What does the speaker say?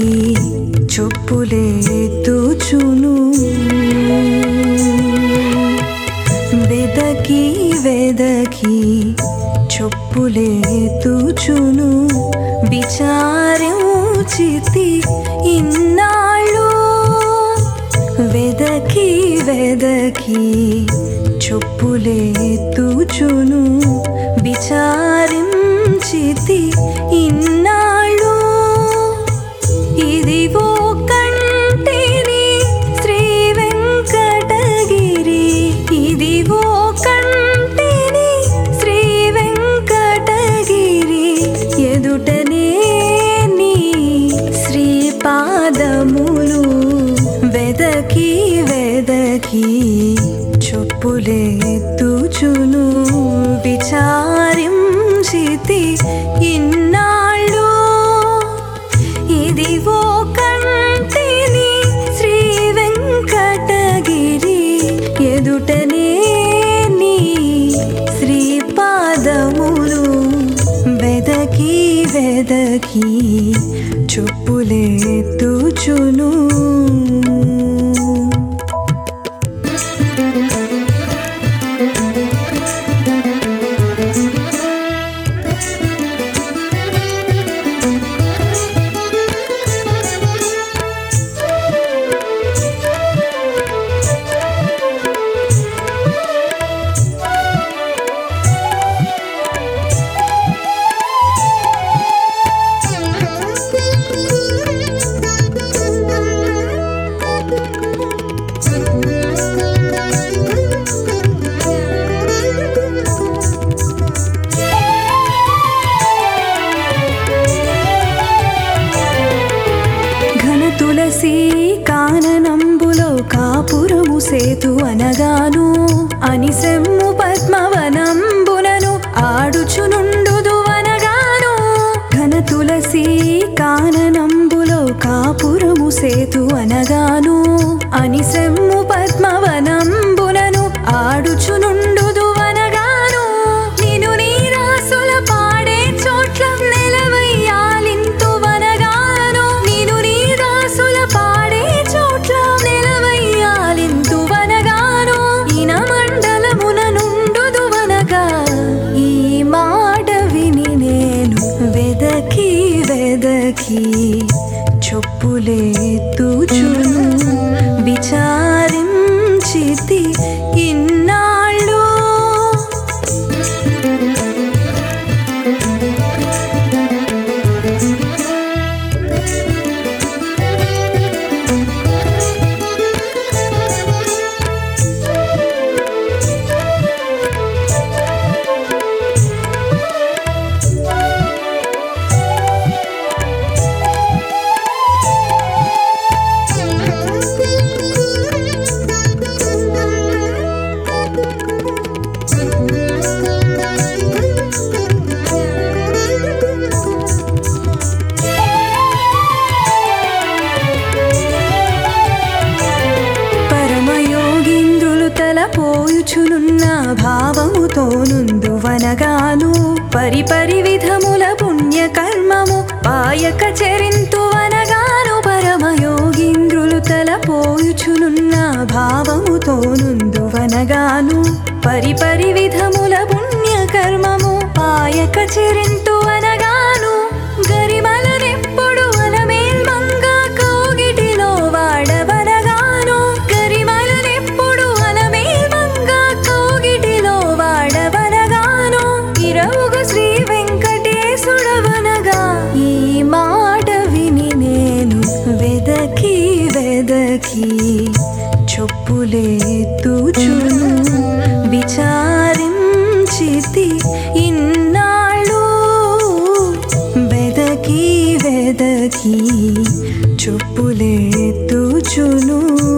చొప్పులేతుచును వెదకి వెదకి చొప్పులేతుచును విచారించితి ఇన్నాళ్ళు వెదకి వెదకి చొప్పులేతుచును విచారించితి ఇన్నాళ్ళు ఇదివో కంటిని శ్రీ వెంకటగిరి ఇదివో కంటిని శ్రీ వెంకటగిరి ఎదుటనే నీ శ్రీపాదములు వెదకి వెదకి చొప్పులెత్తుచును విచారించితి ఇన్నాళ్ళు ఇదివో కంటిని శ్రీ వెంకటగిరి ఎదుటనే నీ శ్రీపాదములు వెదకి వెదకి చొప్పులెత్తుచును ఘన తులసి కాననంబులో కాపురము సేతు అనగాను అనిసెమ్ము పద్మవనంబునను ఆడుచునుండుదు అనగాను ఘన తులసి కాననంబులో కాపురము సేతు అనగాను అనిసెమ్ము పద్మవనంబునను ఆడుచునుండుదు అనగాను నిను నీరాసుల పాడే చోట్ల నిలవయ్యాలింతు వనగాను నిను నీరాసుల పాడే చోట్ల నిలవయ్యాలింతు వనగాను ఇన మండలమున నుండుదు వనగా ఈ మాట విని నేను వెదకి వెదకి చొప్పులేతుచును విచారించితి ఇన్నాళ్ళు పరమయోగీంద్రులు తలపోయుచునున్న భావముతోనుందు వనగాను పరిపరి విధముల పుణ్యకర్మము పాయక చరింతు వనగాను పరమయోగీంద్రులు తలపోయుచునున్న భావముతోనుందు వనగాను పరిపరి విధముల పుణ్యకర్మము పాయక చరింతు వనగాను గరిమలనెప్పుడు అలమేల్మంగ కోగిటిలో వాడవనగాను గరిమలనెప్పుడు అలమేల్మంగ కోగిటిలో వాడవనగాను ఇరవుగు శ్రీ వెంకటేశుడవనగా ఈ మాట విని నేను వెదకి వెదకి చొప్పులేతుచును విచారించితి ఇన్నాళ్ళు వెదకి వెదకి చొప్పులేతుచును